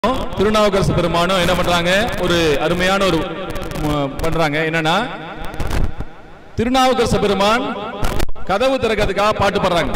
திருநாவுக்கரசு பெருமானும் என்ன பண்றாங்க ஒரு அருமையான ஒரு ம், பண்றாங்க என்னன்னா திருநாவுக்கரசு பெருமான் கதவு திறக்கிறதுக்காக பாட்டு பாடுறாங்க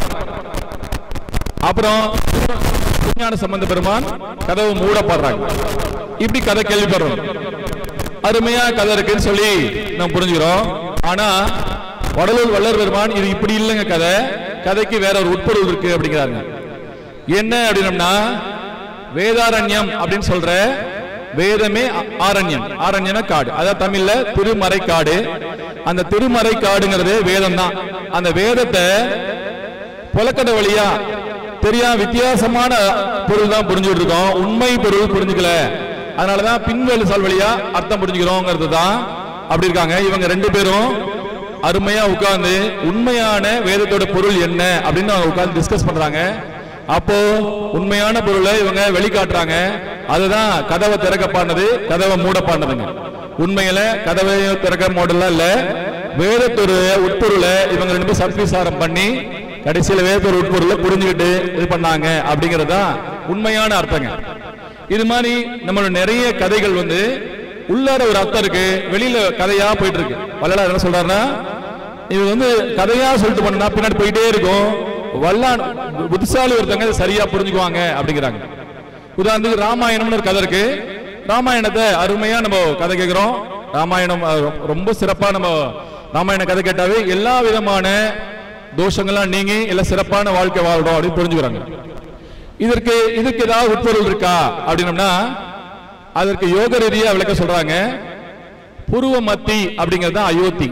அப்புறம் விஞ்ஞான சம்பந்த பெருமான் கதவு மூட பாடுறாங்க இப்படி கதை கேள்விப்படுறோம் அருமையா கதை இருக்குன்னு சொல்லி நம்ம புரிஞ்சுக்கிறோம் ஆனா வடலூர் வள்ளல் பெருமான் இது இப்படி இல்லைங்க கதை கதைக்கு வேற ஒரு உட்பொருள் இருக்கு அப்படிங்கிறாங்க என்ன அப்படின்னம்னா வேதாரண்யம் அப்படின்னு சொல்ற வேதமே ஆ- ஆரண்யம் ஆரண்யம்னா காடு அதாவது தமிழ்ல திருமறை காடு அந்த திருமறை காடுங்கிறது வேதம் தான் அந்த வேதத்தை புலக்கடை வழியா தெரியா வித்தியாசமான பொருள் தான் புரிஞ்சுட்டு இருக்கோம் உண்மை பொருள் புரிஞ்சுக்கல அதனாலதான் பின்வெளி சால் வழியா அர்த்தம் புரிஞ்சுக்கிறோங்கிறது தான் அப்படி இருக்காங்க இவங்க ரெண்டு பேரும் அருமையா உட்கார்ந்து உண்மையான வேதத்தோட பொருள் என்ன அப்படின்னு அவங்க உட்கார்ந்து டிஸ்கஸ் பண்றாங்க அப்போ உண்மையான பொருளை இவங்க வெளிக்காட்டுறாங்க அதுதான் கதவை திறக்க பாடினது கதவை மூட பாடினதுங்க உண்மையில கதவை திறக்க மூடலாம் இல்ல வேதத்தொரு உட்பொருளை இவங்க ரெண்டு பேரும் சத்விசாரம் பண்ணி கடைசியில வேதத்தொரு உட்பொருளை புரிஞ்சுக்கிட்டு இது பண்ணாங்க அப்படிங்கிறது தான் உண்மையான அர்த்தங்க இது மாதிரி நம்மளோட நிறைய கதைகள் வந்து உள்ளார ஒரு அர்த்தம் இருக்கு வெளியில கதையா போயிட்டு இருக்கு வள்ளலார் என்ன சொல்றாருன்னா இது வந்து கதையா சொல்லிட்டு பண்ணா பின்னாடி போயிட்டே இருக்கும் வல்லான் புத்திசாலி ஒருத்தங்க இதை சரியா புரிஞ்சுக்குவாங்க அப்படிங்கிறாங்க உதாரணத்துக்கு ராமாயணம்னு ஒரு கதை இருக்கு ராமாயணத்தை அருமையா நம்ம கதை கேட்கிறோம் ராமாயணம் அஹ், ரொம்ப சிறப்பா நம்ம ராமாயண கதை கேட்டாவே எல்லா விதமான தோஷங்கள்லாம் நீங்கி எல்லாம் சிறப்பான வாழ்க்கை வாழ்றோம் அப்படின்னு புரிஞ்சுக்கிறாங்க இதற்கு இதுக்கு ஏதாவது உட்பொருள் இருக்கா அப்படின்னம்னா அதற்கு யோக ரீதியா விளக்க சொல்றாங்க புருவ மத்தி அப்படிங்கிறது தான் அயோத்தி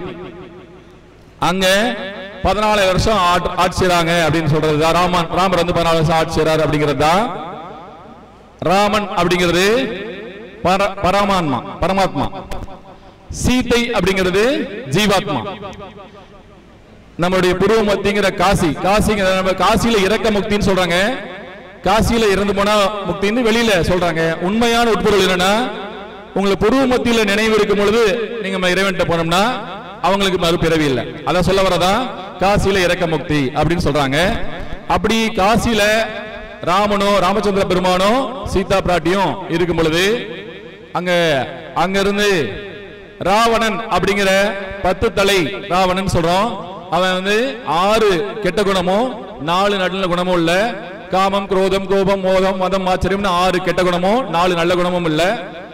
அங்க பதினாலு வருஷம் ஆட்- ஆட்சி செய்றாங்க அப்படின்னு சொல்றது தான் ராமன் ராமர் வந்து பதினாலு வருஷம் ஆட்சி செய்றாரு அப்படிங்கிறது தான் ராமன் அப்படிங்கிறது பர- பரமாத்மா பரமாத்மா சீதை அப்படிங்கிறது ஜீவாத்மா நம்மளுடைய புருவமத்திங்கிற காசி காசிங்கிற நம்ம காசியில இறக்க முக்தின்னு சொல்றாங்க காசியில இறந்து போனா முக்தின்னு வெளியில சொல்றாங்க உண்மையான உட்பொருள் என்னன்னா உங்களுக்கு புருவ மத்தியில நினைவு இருக்கும் பொழுது நீங்க நம்ம இறைவன்கிட்ட போனோம்னா அவங்களுக்கு மறுபிறவி இல்லை அதான் சொல்ல வரதா காசியில இறக்க முக்தி அப்படின்னு சொல்றாங்க அப்படி காசியில ராமனோ ராமச்சந்திர பெருமானோ சீதா பிராட்டியும் இருக்கும் பொழுது அங்க அங்க இருந்து ராவணன் அப்படிங்கிற பத்து தலை ராவணன் சொல்றோம் அவன் வந்து ஆறு கெட்ட குணமும் நாலு நல்ல குணமும் இல்ல காமம் குரோதம் கோபம் மோதம் மதம் ஆச்சரியம்னு ஆறு கெட்ட குணமும் நாலு நல்ல குணமும் இல்ல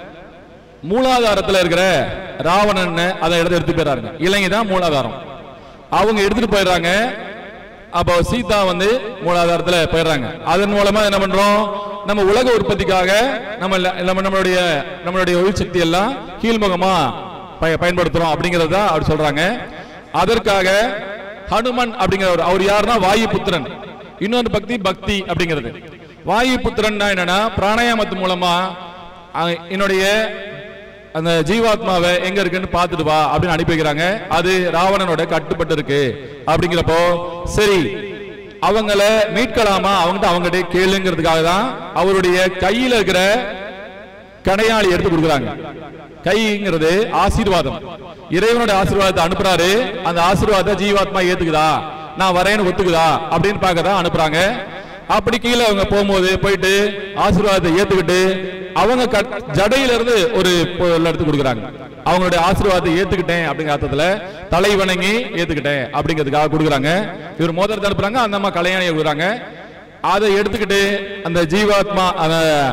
மூலாதாரத்துல இருக்கிற ராவணன் அதை இடத்த எடுத்து போயிடுறாங்க இலங்கை தான் மூலாதாரம் அவங்க எடுத்துட்டு போயிடுறாங்க அப்போ சீதா வந்து மூலாதாரத்துல போயிடுறாங்க அதன் மூலமா என்ன பண்றோம் நம்ம உலக உற்பத்திக்காக நம்ம இல்ல- நம்ம நம்மளுடைய நம்மளுடைய உயிர் சக்தி எல்லாம் கீழ்முகமா பய- பயன்படுத்துறோம் அப்படிங்கறது தான் அப்படி சொல்றாங்க அதற்காக ஹனுமன் அப்படிங்கிற அவர் யாருன்னா வாயு புத்திரன் இன்னொரு பக்தி பக்தி அப்படிங்கிறது வாயு புத்திரன் என்னன்னா பிராணாயாமத்து மூலமா அஹ், என்னுடைய அந்த ஜீவாத்மாவை எங்க இருக்குன்னு பார்த்துட்டு வா அப்படின்னு அனுப்பி வைக்கிறாங்க அது ராவணனோட கட்டுப்பட்டு இருக்கு அப்படிங்கிறப்போ சரி அவங்கள மீட்கலாமா அவங்ககிட்ட அவங்ககிட்ட கேளுங்கிறதுக்காக தான் அவருடைய கையில இருக்கிற கடையாளி எடுத்து கொடுக்குறாங்க கைங்கிறது ஆசீர்வாதம் இறைவனோட ஆசீர்வாதத்தை அனுப்புறாரு அந்த ஆசீர்வாதத்தை ஜீவாத்மா ஏத்துக்குதா நான் வரேன்னு ஒத்துக்குதா அப்படின்னு பார்க்க தான் அனுப்புறாங்க அப்படி கீழே அவங்க போகும்போது போயிட்டு ஆசீர்வாதத்தை ஏத்துக்கிட்டு அவங்க க- ஜடையில இருந்து ஒரு பொருள் எடுத்து கொடுக்குறாங்க அவங்களுடைய ஆசீர்வாதத்தை ஏத்துக்கிட்டேன் அப்படிங்கிற அர்த்தத்துல தலை வணங்கி ஏத்துக்கிட்டேன் அப்படிங்கிறதுக்காக கொடுக்குறாங்க இவர் மோதிரத்தை அனுப்புறாங்க அந்த அம்மா கல்யாணியை கொடுக்குறாங்க அதை எடுத்துக்கிட்டு அந்த ஜீவாத்மா அந்த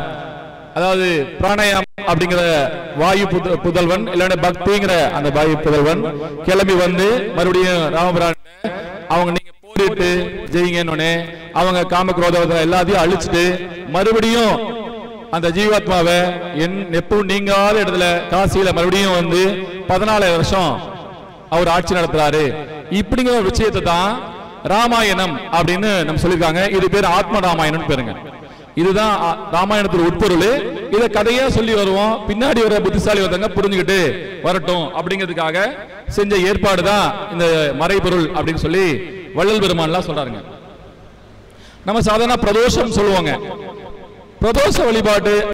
அதாவது பிராணாயாம் அப்படிங்கிற வாயு புத- புதல்வன் இல்லைன்னா பக்திங்கிற அந்த வாயு புதல்வன் கிளம்பி வந்து மறுபடியும் ராமபிரான் அவங்க நீங்க போரிட்டு ஜெயிங்கன்னு அவங்க காம குரோதத்தை எல்லாத்தையும் அழிச்சிட்டு மறுபடியும் அந்த ஜீவாத்மாவை என் எப்பவும் நீங்காத இடத்துல காசியில மறுபடியும் வந்து பதினாலு வருஷம் அவர் ஆட்சி நடத்துறாரு இப்படிங்கிற ஒரு விஷயத்தை தான் ராமாயணம் அப்படின்னு நம்ம சொல்லியிருக்காங்க இது பேர் ஆத்ம ராமாயணம் பேருங்க இதுதான் ஆ- ராமாயணத்தோட உட்பொருள் இதை கதையா சொல்லி வருவோம் பின்னாடி வர புத்திசாலி ஒருத்தங்க புரிஞ்சுக்கிட்டு வரட்டும் அப்படிங்கிறதுக்காக செஞ்ச ஏற்பாடு தான் இந்த மறைபொருள் அப்படின்னு சொல்லி வள்ளல் பெருமான்லாம் சொல்றாருங்க நம்ம சாதாரண பிரதோஷம் சொல்லுவாங்க பிரதோஷ வழிபாட்டு